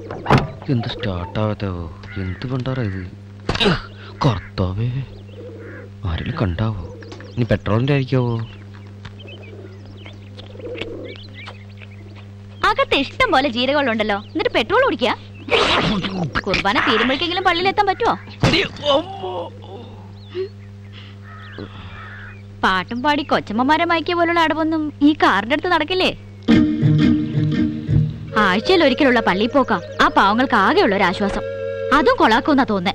എന്ത് സ്റ്റാർട്ടാവാത്തോ എന്ത് പണ്ടാറാ ഇത് കർത്താവേ ആരെങ്കിലും കണ്ടാവോ ഇനി പെട്രോളിന്റെ ആയിരിക്കാവോ അകത്ത് ഇഷ്ടം പോലെ ജീരകമുണ്ടല്ലോ എന്നിട്ട് പെട്രോൾ കുടിക്കുക കുർബാന തീരുമ്പോഴേക്കെങ്കിലും പള്ളിയിൽ എത്താൻ പറ്റുമോ പാട്ടും പാടി കൊച്ചമ്മമാരെ മയക്കിയ പോലുള്ള അടവൊന്നും ഈ കാറിന്റെ അടുത്ത് നടക്കില്ലേ ആഴ്ചയിൽ ഒരിക്കലുള്ള പള്ളി പോക്ക ആ പാവങ്ങൾക്ക് ആകെയുള്ള ഒരു ആശ്വാസം അതും കൊളാക്കുന്നാ തോന്നേ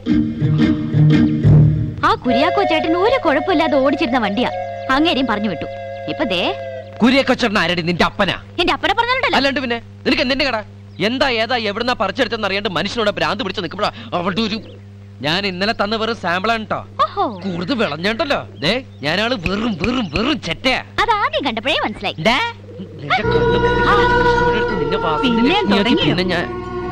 ആ കുര്യാക്കോ ചേട്ടൻ ഒരു കുഴപ്പമില്ലാതെ ഓടിച്ചിരുന്ന വണ്ടിയാ അങ്ങേരെയും പറഞ്ഞു വിട്ടു ഇപ്പൊ ദേ കുരിയക്കൊച്ചേട്ടൻ ആരടി നിന്റെ അപ്പനാ എന്റെ അപ്പനെ പറഞ്ഞിട്ടുണ്ടല്ലോ അല്ലാണ്ട് പിന്നെ നിനക്ക് എന്തിന്റെ കട എന്താ ഏതാ എവിടുന്നാ പറിച്ചെടുത്തെന്ന് അറിയാണ്ട് മനുഷ്യനോട് ഭ്രാന്ത് പിടിച്ച് നിൽക്കുമ്പോഴാ അവളുടെ ഒരു ഞാൻ ഇന്നലെ തന്ന വെറും സാമ്പിളാണ് കേട്ടോ ഓഹോ കൂടുതൽ വിളഞ്ഞോണ്ടല്ലോ ദേ ഞാനാള് വെറും വെറും വെറും ചെറ്റയാ അത് ആദ്യം കണ്ടപ്പോഴേ മനസ്സിലായി ദേ, നിന്റെ കണ്ണ് ഇവിടെ എടുത്ത് നിന്നെ വാസത്തിൽ പിന്നെ നീ അത് തുടങ്ങിയോ? പിന്നെ ഞാൻ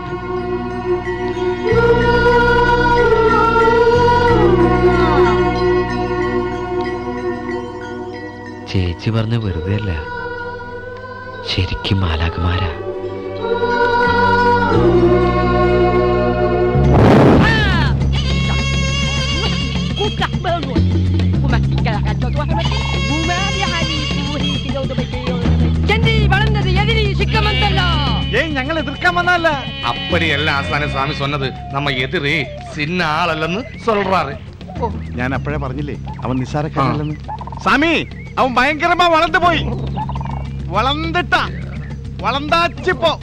ചേച്ചി പറഞ്ഞ വെറുതെ അല്ല ശരിക്കും മാലാകുമാരാ ചെണ്ടി വളർന്നത് എതിരി സിക്കമന്തല്ലോ ஏய் ഞങ്ങൾ എതിർക്കാൻ വന്നല്ല அப்படியல்ல ஆசான சுவாமி சொன்னது நம்ம எதிரி சின்ன ஆள் அல்லன்னு சொல்றாரு ഞാൻ അപ്പോഴേ പറഞ്ഞില്ലേ അവൻ നിസ്സാരക്കാരനല്ലെന്ന് സ്വാമി അവൻ ഭയങ്കരമാ വളർന്നു പോയി വളർന്നിട്ട വളർന്നാച്ചിപ്പോ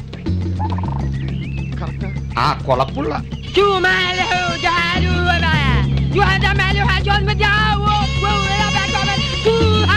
ஆ கொலப்புள்ள ചുമാലോ ജാരുവമ യുഹദമലോ ഹജോൻ മജാവോ വൗറബകമൻ സുഹാ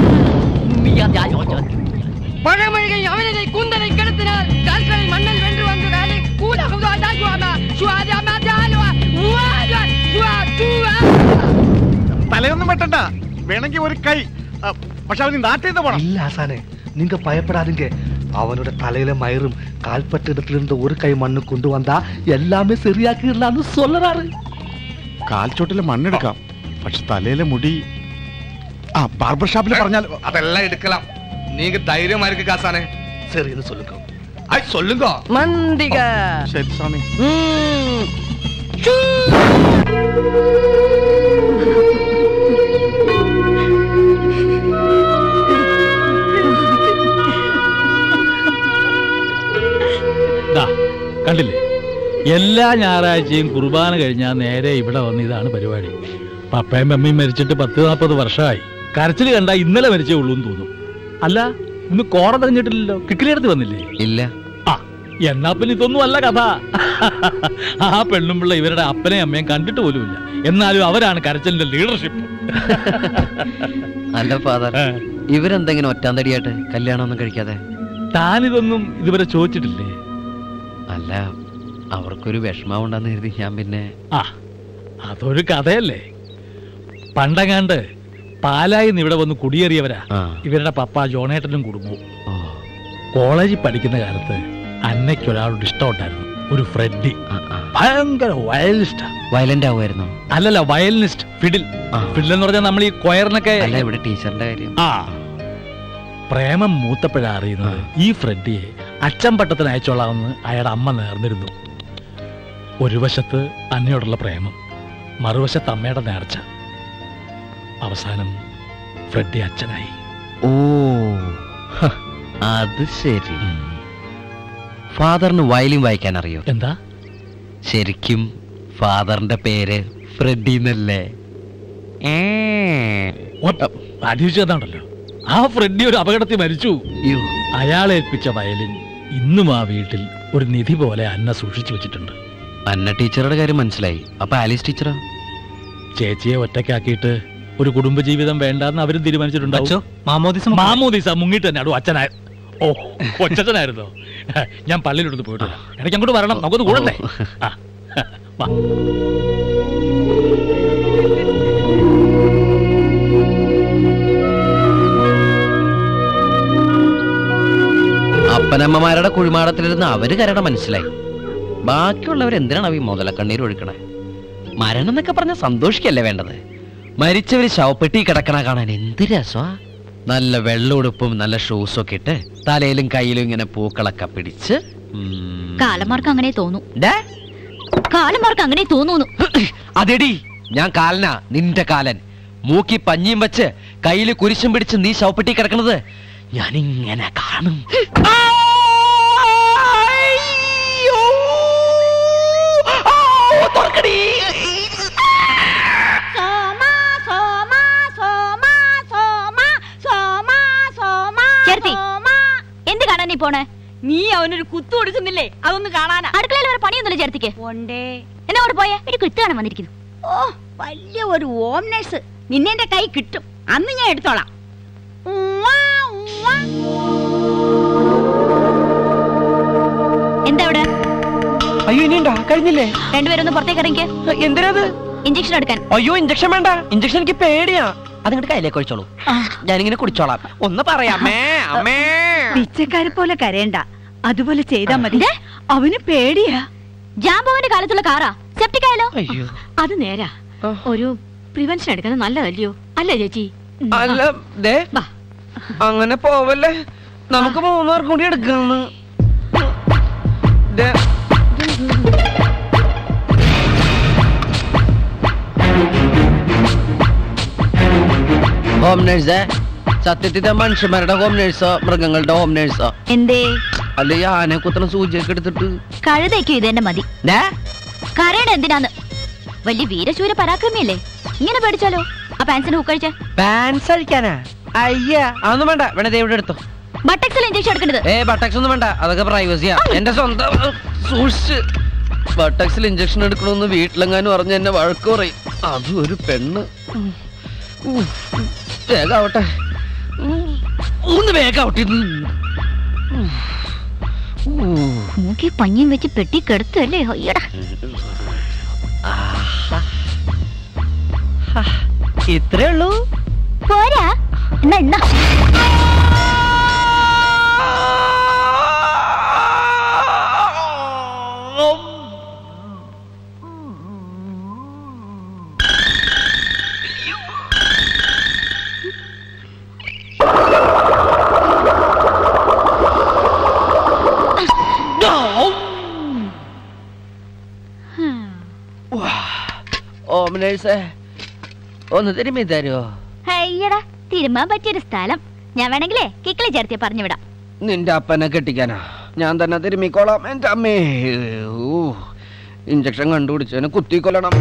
മഴമഴകை அவனதை கூந்தலை கெடுத்தினார் கால்களை மண்ணல் வென்று வந்து வேலை கூட ஹுதாஜாகுவாமா சுவாஜாமா ஜாலுவா உவாஜா சுவா சுவா തലയൊന്നും വെട്ടണ്ട വേണമെങ്കിൽ ഒരു കൈ ആ, പക്ഷെ അവന് നാട്ടിൽ നിന്ന് പോണം இல்ல ஆசானே நீங்க பயப்படாதீங்க அவனோட தலையில மயிரும் கால்பட்ட இடத்துல இருந்த ஒரு கை மண்ணு கொண்டு வந்தா எல்லாமே சரியாக்கிடலாம்னு சொல்லுறாரு കാൽച്ചോട്ടിലെ മണ്ണെടുക്കാം പക്ഷെ തലയിലെ മുടി ആ ബാർബർ ഷാപ്പിൽ പറഞ്ഞാൽ அதெல்லாம் எடுக்கலாம் நீங்க தைரியமா இருக்கு காசானே சரின்னு சொல்லுங்க ஐ சொல்லுங்க മന്ദിക ശരി സ്വാമി ദാ, കണ്ടില്ലേ എല്ലാ ഞായറാഴ്ചയും കുർബാന കഴിഞ്ഞാൽ നേരെ ഇവിടെ വന്ന് ഇതാണ് പരിപാടി പപ്പയും അമ്മയും മരിച്ചിട്ട് പത്ത് നാൽപ്പത് വർഷമായി കരച്ചിൽ കണ്ടാ ഇന്നലെ മരിച്ചേ ഉള്ളൂ എന്ന് തോന്നും അല്ല ഇന്ന് കോറ തെരഞ്ഞിട്ടില്ലല്ലോ കിക്കിലെടുത്ത് വന്നില്ലേ ഇല്ല ആ എന്നാ പിന്നെ ഇതൊന്നും അല്ല കഥ ആ പെണ്ണും പിള്ള ഇവരുടെ അപ്പനെയും അമ്മയും കണ്ടിട്ട് പോലുമില്ല എന്നാലും അവരാണ് കരച്ചിലിന്റെ ലീഡർഷിപ്പ് അല്ല ഫാദർ ഇവരെന്തെങ്കിലും ഒറ്റാന്തടിയായിട്ട് കല്യാണം ഒന്നും കഴിക്കാതെ താനിതൊന്നും ഇതുവരെ ചോദിച്ചിട്ടില്ലേ അല്ല അവർക്കൊരു വിഷമം ഉണ്ടെന്ന് കരുതി ഞാൻ പിന്നെ ആ അതൊരു കഥയല്ലേ പണ്ടങ്ങാണ്ട് പാലായിൽ നിന്ന് ഇവിടെ വന്ന് കുടിയേറിയവരാ ആ ഇവരുടെ പപ്പ ജോണേട്ടനും കുടുംബവും ഓ കോളേജിൽ പഠിക്കുന്ന കാലത്ത് അന്നയ്ക്ക് ഒരാളോട് ഇഷ്ടമുണ്ടായിരുന്നു ഒരു ഫ്രെഡി ആ ആ ഭയങ്കര വയലിനിസ്റ്റാ വയലന്റ് ആവുമായിരുന്നോ അല്ലല്ല വയലിനിസ്റ്റ് ഫിഡിൽ ആ. ഫിഡിൽ എന്ന് പറഞ്ഞാൽ നമ്മൾ ഈ കൊയറിനൊക്കെ അല്ല ഇവിടെ ടീച്ചറിന്റെ കാര്യം ആ പ്രേമം മൂത്തപ്പോഴാ അറിയുന്നത് ആ. ഈ ഫ്രെഡിയെ അച്ഛൻ പട്ടത്തിന് അയച്ചോളാമെന്ന് അയാളുടെ അമ്മ നേർന്നിരുന്നു ഒരു വശത്ത് അന്നയോടുള്ള പ്രേമം മറുവശത്ത് അമ്മയുടെ നേർച്ച അവസാനം ഫ്രെഡി അച്ഛനായി ഓ ഹ, അത് ശരി ഫാദറിന് വയലിൻ വായിക്കാൻ അറിയോ എന്താ ശരിക്കും ഫാദറിന്റെ പേര് ഫ്രെഡി എന്നല്ലേ ഏ. അടിച്ചതാണല്ലോ ആ ഫ്രെഡി ഒരു അപകടത്തിൽ മരിച്ചു യ്യോ, അയാളെ ഏൽപ്പിച്ച വയലിൻ ഇന്നും ആ വീട്ടിൽ ഒരു നിധി പോലെ അന്ന സൂക്ഷിച്ചു വെച്ചിട്ടുണ്ട് അന്ന ടീച്ചറുടെ കാര്യം മനസ്സിലായി അപ്പൊ ആലീസ് ടീച്ചറോ ചേച്ചിയെ ഒറ്റയ്ക്കാക്കിയിട്ട് ഒരു കുടുംബജീവിതം വേണ്ടെന്ന് അവരും തീരുമാനിച്ചിട്ടുണ്ടാവും മാമോദിസം മാമോദീസ മുങ്ങിട്ട് തന്നെ അടു അച്ഛനായ ഓ കൊച്ചച്ഛനായിരുന്നോ ഞാൻ പള്ളിയിലൊന്ന് പോയിട്ട് വരാം. ഇടയ്ക്ക് അങ്ങോട്ട് വരണം നമുക്കൊന്ന് കൂടണ്ടേ ആ വാ അപ്പനമ്മമാരുടെ കുഴിമാടത്തിലിരുന്ന് അവര് കരട മനസ്സിലായി ബാക്കിയുള്ളവർ എന്തിനാണ് ഈ മുതലക്കണ്ണീർ ഒഴുക്കണേ മരണം എന്നൊക്കെ പറഞ്ഞ സന്തോഷിക്കല്ലേ വേണ്ടത് മരിച്ചവര് ശവപ്പെട്ടി കിടക്കണ കാണാൻ എന്ത് രസമാ നല്ല വെള്ളുടുപ്പും നല്ല ഷൂസും ഒക്കെ ഇട്ട് തലയിലും കയ്യിലും ഇങ്ങനെ പൂക്കളൊക്കെ പിടിച്ച് ഉം. കാലന്മാർക്ക് അങ്ങനെ തോന്നു ഡേ, കാലന്മാർക്ക് അങ്ങനെ തോന്നുന്നു അതെടി ഞാൻ കാലനാ നിന്റെ കാലൻ മൂക്കി പഞ്ഞിയും വെച്ച് കയ്യില് കുരിശും പിടിച്ച് നീ ശവപ്പെട്ടി കിടക്കണത് ഞാൻ ഇങ്ങനെ കാണും അയ്യോ! ആ, തുറക്കടി. ചേർത്തി എന്ത് കാണാൻ നീ പോണേ നീ അവനൊരു കുത്തു കൊടുക്കുന്നില്ലേ അതൊന്ന് കാണാനാ അടുക്കളയിൽ വരെ പണിയൊന്നുമില്ല ചേർത്തിക്ക് ഉണ്ടേ എന്നാ അവിടെ പോയേ ഒരു കുത്ത് കാണാൻ വന്നിരിക്കുന്നു ഓ വലിയ ഒരു ഓം നഴ്സ് നിന്നെ എന്റെ കൈ കിട്ടും അന്ന് ഞാൻ എടുത്തോളാം ഉവ്വാ, ഉവ്വാ. എന്താ അവിടെ അയ്യോ ഇനിയുണ്ടോ കഴിഞ്ഞില്ലേ രണ്ടുപേരും ഒന്ന് പുറത്തേക്ക് ഇറങ്ങിക്ക് എന്തിനത് ഇഞ്ചക്ഷൻ എടുക്കാൻ അയ്യോ ഇഞ്ചക്ഷൻ വേണ്ട ഇഞ്ചക്ഷൻ എനിക്ക് പേടിയാ അതിങ്ങോട്ട് കയ്യിലേക്ക് ഒഴിച്ചോളൂ ഞാനിങ്ങനെ കുടിച്ചോളാം ഒന്ന് പറയാമേ അമ്മേ പിച്ചക്കാരെ പോലെ കരയണ്ട അതുപോലെ ചെയ്താ മതി ദേ. അവന് പേടിയാ ജാമ്പവന്റെ കാലത്തുള്ള കാറാ സെപ്റ്റിക് ആയാലോ അയ്യോ അത് നേരാ ആ. ഒരു പ്രിവെൻഷൻ എടുക്കുന്നത് നല്ലതല്ലയോ അല്ല ചേച്ചി അല്ല ദേ വാ. അങ്ങനെ പോവല്ലേ നമുക്ക് മൂന്നാർ കൂടി എടുക്കാന്ന് ദേ. ഹോം നേഴ്സേ സത്യത്തിലെ മനുഷ്യന്മാരുടെ ഹോം നേഴ്സോ മൃഗങ്ങളുടെ ഹോം നേഴ്സോ എന്തേ അല്ല ഈ ആനെ കുത്തണ സൂചിയൊക്കെ എടുത്തിട്ട് കഴുതയ്ക്കും ഇത് തന്നെ മതി ദേ, കരയണ എന്തിനാന്ന് വലിയ വീരശൂര പരാക്രമിയല്ലേ ഇങ്ങനെ പേടിച്ചാലോ ആ പാൻസിന് ഹുക്കഴിച്ച പാൻസ് അഴിക്കാനാ അയ്യ അതൊന്നും വേണ്ട വേണേ ദേ ഇവിടെ എടുത്തോ ബട്ടക്സിൽ ഇഞ്ചക്ഷൻ എടുക്കേണ്ടത് ഏ ബട്ടക്സ് ഒന്നും വേണ്ട അതൊക്കെ പ്രൈവസിയാ എന്റെ സ്വന്തം ഉം, സൂക്ഷിച്ച് ബട്ടക്സിൽ ഇഞ്ചക്ഷൻ എടുക്കണമെന്ന് വീട്ടിലെങ്ങാനും പറഞ്ഞ് എന്നെ വഴക്ക് പറയും അതും ഒരു പെണ്ണ് ഉം. ഉം. വേഗാവട്ടെ ഉം. ഒന്ന് വേഗാവട്ടെ ഇത്. ഉം. ഉം. മൂക്കി പഞ്ഞിയും വെച്ച് പെട്ടി കെടുത്തല്ലേ അയ്യടാ ആഹാ. ഹാ. ഇത്രേ ഉള്ളൂ പോരാ എന്നാ എന്നാ ഓം നേഴ്സേ ഒന്ന് തിരുമ്മി തരുമോ അയ്യടാ തിരുമാൻ പറ്റിയൊരു സ്ഥലം ഞാൻ വേണമെങ്കിലേ കിക്കിളി ചേർത്തി പറഞ്ഞു വിടാം നിന്റെ അപ്പനെ കെട്ടിക്കാനാ ഞാൻ തന്നെ തിരുമ്മിക്കോളാം എന്റെ അമ്മേ ഊ, ഇഞ്ചക്ഷൻ കണ്ടുപിടിച്ചതിനെ കുത്തിക്കൊല്ലണം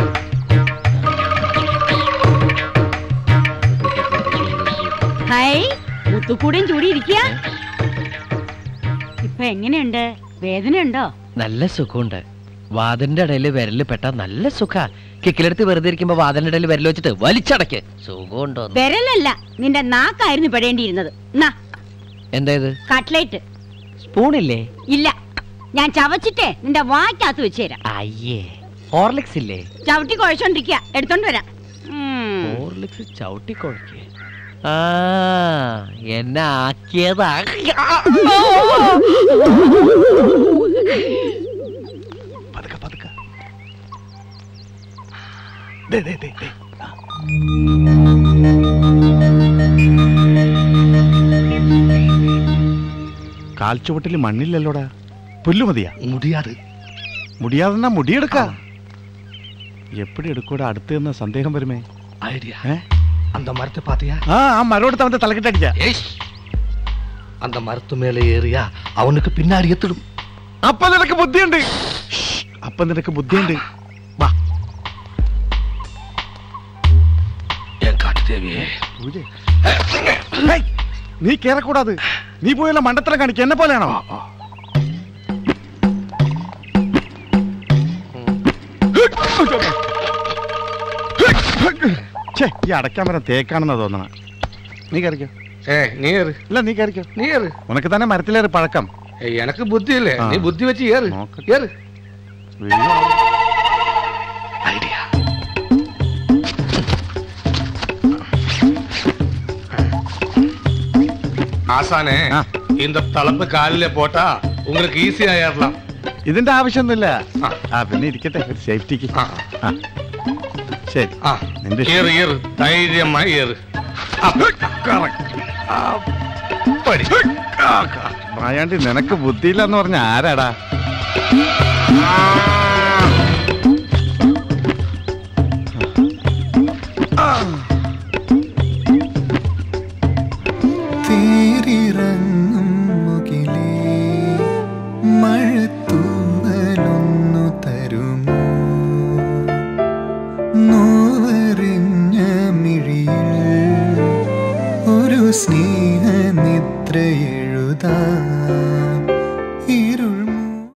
ഹൈ മുത്തുക്കൂടെയും ചൂടി ഇരിക്കുക ഇപ്പൊ എങ്ങനെയുണ്ട് വേദനയുണ്ടോ നല്ല സുഖമുണ്ട് വാതിലിന്റെ ഇടയിൽ വിരല് പെട്ട നല്ല സുഖ കിക്കിലെടുത്ത് വെറുതെ ഇരിക്കുമ്പോ വാതിലിന്റെ ഇടയിൽ വിരൽ വെച്ചിട്ട് വലിച്ചടക്ക് സുഖമുണ്ടോ വിരലല്ല നിന്റെ നാക്കായിരുന്നു പെടേണ്ടിയിരുന്നത് എന്നാ എന്താ ഇത് കട്ട്ലേറ്റ് സ്പൂണില്ലേ ഇല്ല ഞാൻ ചവച്ചിട്ടേ നിന്റെ വായ്ക്കകത്ത് വെച്ച് തരാം അയ്യേ ഹോർലിക്സ് ഇല്ലേ ചവിട്ടി കുഴച്ചോണ്ടിരിക്കുക എടുത്തോണ്ട് വരാം ഉം. ഹോർലിക്സ് ചവിട്ടിക്കൊഴക്ക് ആ എന്നെ ആക്കിയതാ പതുക്കെ പതുക്കെ ദേ, ദേ, ദേ, ദേ. കാൽച്ചുവട്ടിൽ മണ്ണില്ലല്ലോടാ പുല്ലു മതിയാ മുടിയാത് മുടിയാതെന്നാ മുടിയെടുക്ക എപ്പടി എടുക്കൂടാ അടുത്ത് നിന്ന് സന്ദേഹം വരുമേ ஐடியா ഏ அந்த மரத்தை பாத்தியா ആ ആ മരോടത്ത് അവന്റെ തലക്കെട്ടടിക്ക அந்த மரத்து மேல ஏறியா அவனுக்கு பின்னாடி எத்திடும் അപ്പൊ നിനക്ക് ബുദ്ധിയുണ്ട് ഷ്, അപ്പൊ നിനക്ക് ബുദ്ധിയുണ്ട് വാ என் காட்டு தேவியே പൂജെ. ഹേയ്, നീ കേറക്കൂടാത് നീ പോയല്ല മണ്ടത്തരം കാണിക്ക എന്നെ പോലെയാണോ ഛേ, ഈ അടയ്ക്കാൻ വരാൻ തേക്കാണെന്നാ തോന്നണ നീ കയറിക്കോ ഏ നീ ഏറ് ഇല്ല നീ കയറിക്കോ നീ ഏറ് ഉനക്ക് തന്നെ മരത്തിലേറെ പഴക്കം ഏയ്, എനക്ക് ബുദ്ധിയില്ലേ ആ. നീ ബുദ്ധി വെച്ച് ഏറ് നോക്കട്ടെ. ഏറ് വീഴോ? ஐடியா ஆசானே ஆ. இந்த தளப்பு காலில போட்டா உங்களுக்கு ஈஸியா ஏறலாம் ഇതിന്റെ ആവശ്യമൊന്നുമില്ല ആ. ആ പിന്നെ ഇരിക്കട്ടെ ഒരു സേഫ്റ്റിക്ക് ആ. ആ ശരി ஆ, നിന്റെ ஏறு ஏறு தைரியமா ஏறு മായാണ്ടി നിനക്ക് ബുദ്ധിയില്ലെന്ന് പറഞ്ഞ ആരാടാ തേരിറങ്ങും മുകിലേ മഴത്തൂവലൊന്നു തരുമോ നോവറിഞ്ഞ മിഴിയിൽ ഒരു സ്നേഹനിദ്ര എഴുതാൻ